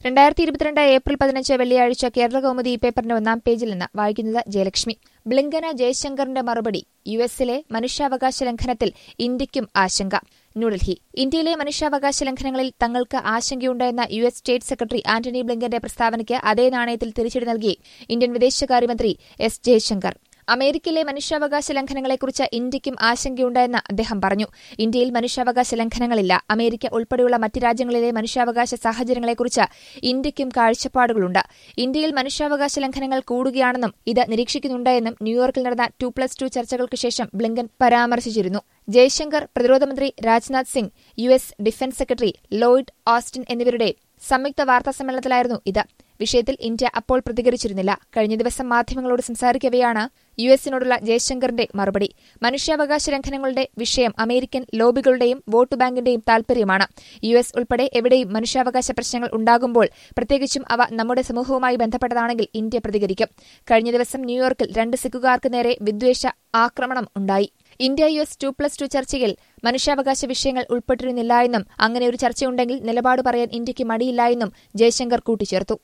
രണ്ടായിരത്തി ഇരുപത്തിരണ്ട് ഏപ്രിൽ പതിനഞ്ച് വെള്ളിയാഴ്ച കേരള കൗമുദി ഈ പേപ്പറിന്റെ ഒന്നാം പേജിൽ നിന്ന് വായിക്കുന്നത് ജയലക്ഷ്മി ബ്ലിങ്കന ജയശങ്കറിന്റെ മറുപടി യു എസിലെ മനുഷ്യാവകാശ ലംഘനത്തിൽ ഇന്ത്യയ്ക്കും ആശങ്ക ന്യൂഡൽഹി ഇന്ത്യയിലെ മനുഷ്യാവകാശ ലംഘനങ്ങളിൽ തങ്ങൾക്ക് ആശങ്കയുണ്ടെന്ന U S state secretary Antony ബ്ലിങ്കന്റെ പ്രസ്താവനയ്ക്ക് അതേ നാണയത്തിൽ തിരിച്ചടി നൽകി ഇന്ത്യൻ വിദേശകാര്യമന്ത്രി എസ് ജയശങ്കർ അമേരിക്കയിലെ മനുഷ്യാവകാശ ലംഘനങ്ങളെക്കുറിച്ച് ഇന്ത്യയ്ക്കും ആശങ്കയുണ്ടെന്ന് അദ്ദേഹം പറഞ്ഞു ഇന്ത്യയിൽ മനുഷ്യാവകാശ ലംഘനങ്ങളില്ല അമേരിക്ക ഉൾപ്പെടെയുള്ള മറ്റ് രാജ്യങ്ങളിലെ മനുഷ്യാവകാശ സാഹചര്യങ്ങളെക്കുറിച്ച് ഇന്ത്യയ്ക്കും കാഴ്ചപ്പാടുകളുണ്ട് ഇന്ത്യയിൽ മനുഷ്യാവകാശ ലംഘനങ്ങൾ കൂടുകയാണെന്നും ഇത് നിരീക്ഷിക്കുന്നുണ്ടെന്നും ന്യൂയോർക്കിൽ നടന്ന ടു പ്ലസ് ടു ചർച്ചകൾക്ക് ശേഷം ബ്ലിങ്കൻ പരാമർശിച്ചിരുന്നു ജയശങ്കർ പ്രതിരോധമന്ത്രി Rajnath Singh U S defence secretary Lloyd Austin എന്നിവരുടെ സംയുക്ത വാർത്താ സമ്മേളനത്തിലായിരുന്നു ഇത് വിഷയത്തിൽ ഇന്ത്യ അപ്പോൾ പ്രതികരിച്ചിരുന്നില്ല കഴിഞ്ഞ ദിവസം മാധ്യമങ്ങളോട് സംസാരിക്കവെയാണ് യു എസിനോടുള്ള ജയശങ്കറിന്റെ മറുപടി മനുഷ്യാവകാശ ലംഘനങ്ങളുടെ വിഷയം അമേരിക്കൻ ലോബികളുടെയും വോട്ട് ബാങ്കിന്റെയും താൽപര്യമാണ് യു എസ് ഉൾപ്പെടെ എവിടെയും മനുഷ്യാവകാശ പ്രശ്നങ്ങൾ ഉണ്ടാകുമ്പോൾ പ്രത്യേകിച്ചും അവ നമ്മുടെ സമൂഹവുമായി ബന്ധപ്പെട്ടതാണെങ്കിൽ ഇന്ത്യ പ്രതികരിക്കും കഴിഞ്ഞ ദിവസം ന്യൂയോർക്കിൽ രണ്ട് സിഖുകാർക്ക് നേരെ വിദ്വേഷ ആക്രമണം ഉണ്ടായി India U S two plus two ചർച്ചയിൽ മനുഷ്യാവകാശ വിഷയങ്ങൾ ഉൾപ്പെട്ടിരുന്നില്ല എന്നും അങ്ങനെ ഒരു ചർച്ചയുണ്ടെങ്കിൽ നിലപാട് പറയാൻ ഇന്ത്യയ്ക്ക് മടിയില്ല എന്നും ജയശങ്കർ കൂട്ടിച്ചേർത്തു